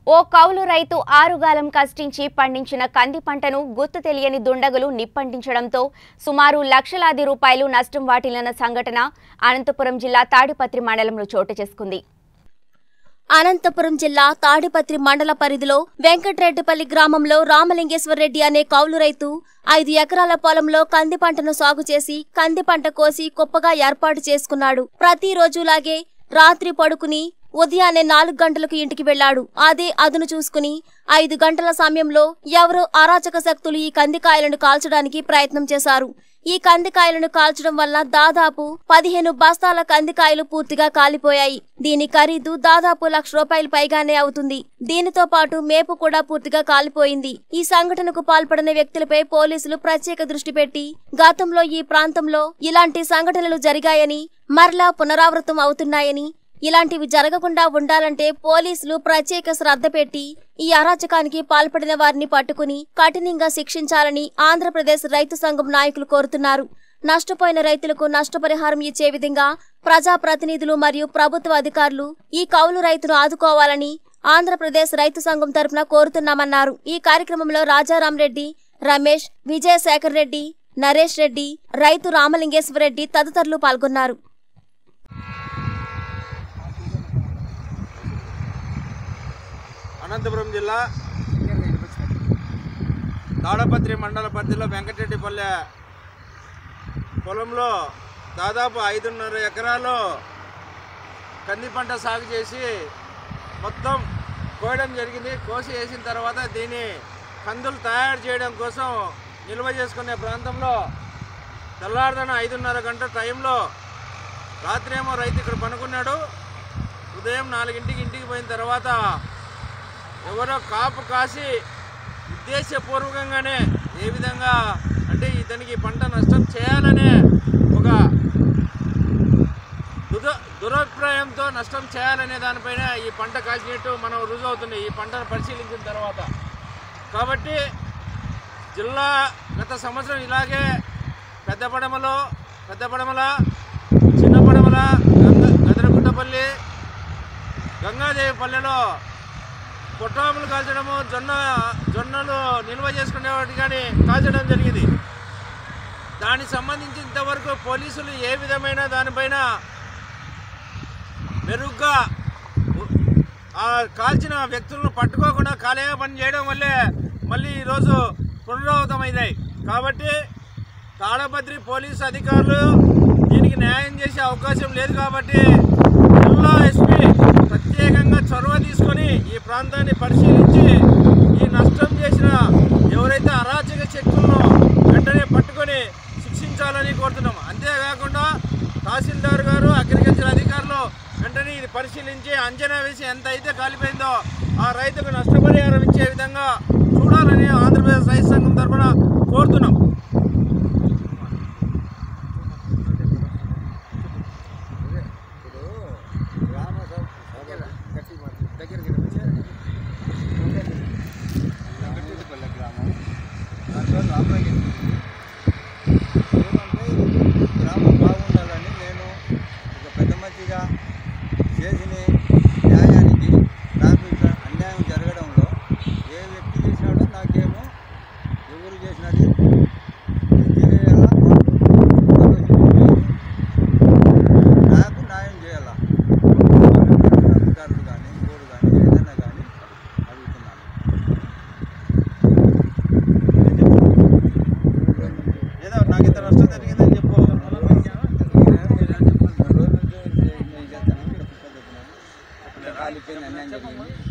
ఓ కౌలు రైతు ఆరుగాలం కష్టించి పండించిన కంది పంటను గుర్తు తెలియని దుండగులు నిప్పంటించడంతో సుమారు లక్షలాది రూపాయలు నష్టం వాటిల్లిన సంఘటన అనంతపురం జిల్లా తాడిపత్రి మండలంలో చోటు చేసుకుంది అనంతపురం జిల్లా తాడిపత్రి మండల పరిధిలో వెంకట్రెడ్డిపల్లి గ్రామంలో రామలింగేశ్వరరెడ్డి అనే కౌలు రైతు ఐదు ఎకరాల పొలంలో కంది పంటను సాగు చేసి కంది పంట కోసి కుప్పగా ఏర్పాటు చేసుకున్నాడు ప్రతిరోజులాగే రాత్రి పడుకుని ఉదయాన్నే నాలుగు గంటలకు ఇంటికి వెళ్లాడు అదే అదును చూసుకుని ఐదు గంటల సమయంలో ఎవరో అరాచక శక్తులు ఈ కందికాయలను కాల్చడానికి ప్రయత్నం చేశారు ఈ కందికాయలను కాల్చడం వల్ల దాదాపు పదిహేను బస్తాల కందికాయలు పూర్తిగా కాలిపోయాయి దీని ఖరీదు దాదాపు లక్ష రూపాయలు పైగానే అవుతుంది దీనితో పాటు మేపు కూడా పూర్తిగా కాలిపోయింది ఈ సంఘటనకు పాల్పడిన వ్యక్తులపై పోలీసులు ప్రత్యేక దృష్టి పెట్టి గతంలో ఈ ప్రాంతంలో ఇలాంటి సంఘటనలు జరిగాయని మరలా పునరావృతం అవుతున్నాయని ఇలాంటివి జరగకుండా ఉండాలంటే పోలీసులు ప్రత్యేక శ్రద్ధ పెట్టి ఈ అరాచకానికి పాల్పడిన వారిని పట్టుకుని కఠినంగా శిక్షించాలని ఆంధ్రప్రదేశ్ రైతు సంఘం నాయకులు కోరుతున్నారు నష్టపోయిన రైతులకు నష్టపరిహారం ఇచ్చే విధంగా ప్రజాప్రతినిధులు మరియు ప్రభుత్వ అధికారులు ఈ కౌలు రైతును ఆదుకోవాలని ఆంధ్రప్రదేశ్ రైతు సంఘం తరపున కోరుతున్నామన్నారు ఈ కార్యక్రమంలో రాజారాం రెడ్డి రమేష్ విజయశేఖర్ రెడ్డి నరేష్ రెడ్డి రైతు రామలింగేశ్వరరెడ్డి తదితరులు పాల్గొన్నారు అనంతపురం జిల్లా తాడపత్రి మండల పరిధిలో వెంకటరెడ్డిపల్లె పొలంలో దాదాపు ఐదున్నర ఎకరాలు కంది పంట సాగు చేసి మొత్తం కోయడం జరిగింది కోసి వేసిన తర్వాత దీన్ని కందులు తయారు చేయడం కోసం నిల్వ చేసుకునే ప్రాంతంలో తెల్లారుదన ఐదున్నర గంట టైంలో రాత్రి ఏమో రైతు ఇక్కడ పనుకున్నాడు ఉదయం నాలుగింటికి ఇంటికి పోయిన తర్వాత ఎవరో కాపు కాసి ఉద్దేశపూర్వకంగానే ఏ విధంగా అంటే ఇతనికి పంట నష్టం చేయాలనే ఒక దుర దురభిప్రాయంతో నష్టం చేయాలనే దానిపైన ఈ పంట కాల్చినట్టు మనం రుజువు అవుతుంది ఈ పంటను పరిశీలించిన తర్వాత కాబట్టి జిల్లా గత సంవత్సరం ఇలాగే పెద్ద పడమలో పెద్ద పడమల చిన్న పడమల గంగ గదరగుట్టపల్లి గంగాదేవి పల్లెలో పొట్టాములు కాల్చడము జొన్న జొన్నలు నిల్వ చేసుకునేవాటి కానీ కాల్చడం జరిగింది దానికి సంబంధించి ఇంతవరకు పోలీసులు ఏ విధమైన దానిపైన మెరుగ్గా ఉ- ఆ కాల్చిన వ్యక్తులను పట్టుకోకుండా కాలేయ పని చేయడం వల్లే మళ్ళీ ఈరోజు పునరావృతమైనాయి కాబట్టి తాడపత్రి పోలీసు అధికారులు దీనికి న్యాయం చేసే అవకాశం లేదు కాబట్టి జిల్లా ఎస్పీ ప్రత్యేకంగా చొరవ తీసుకొని ఈ ప్రాంతాన్ని పరిశీలించి ఈ నష్టం చేసిన ఎవరైతే అరాచక శక్తులను వెంటనే పట్టుకొని శిక్షించాలని కోరుతున్నాం అంతేకాకుండా తహసీల్దార్ గారు అగ్రికల్చర్ అధికారులు వెంటనే ఇది పరిశీలించి అంచనా వేసి ఎంత అయితే కాలిపోయిందో ఆ రైతుకు నష్టపరిహారం ఇచ్చే విధంగా చూడాలని ఆంధ్రప్రదేశ్ రైతు సంఘం తరఫున కోరుతున్నాం వెంకటరెడ్డిపల్లె గ్రామం దాంట్లో రామలింగేశ్వరి ఏమంటే ఈ గ్రామం బాగుండాలని నేను ఒక పెద్ద మంచిగా చేసిన న్యాయానికి నాకు ఇట్లా అన్యాయం జరగడంలో ఏ వ్యక్తి చేసినాడో నాకేమో ఎవరు చేసినది తెలియాలా వాళ్ళు ఆలోచించి నాకు న్యాయం చేయాలా అధికారులు కానీ ఇంకోరు కానీ ఏదైనా కానీ అడుగుతున్నాను ఏదో నాకు ఇంత నష్టం జరిగిందని చెప్పు కాలిపోయింది అన్యాయం జరిగింది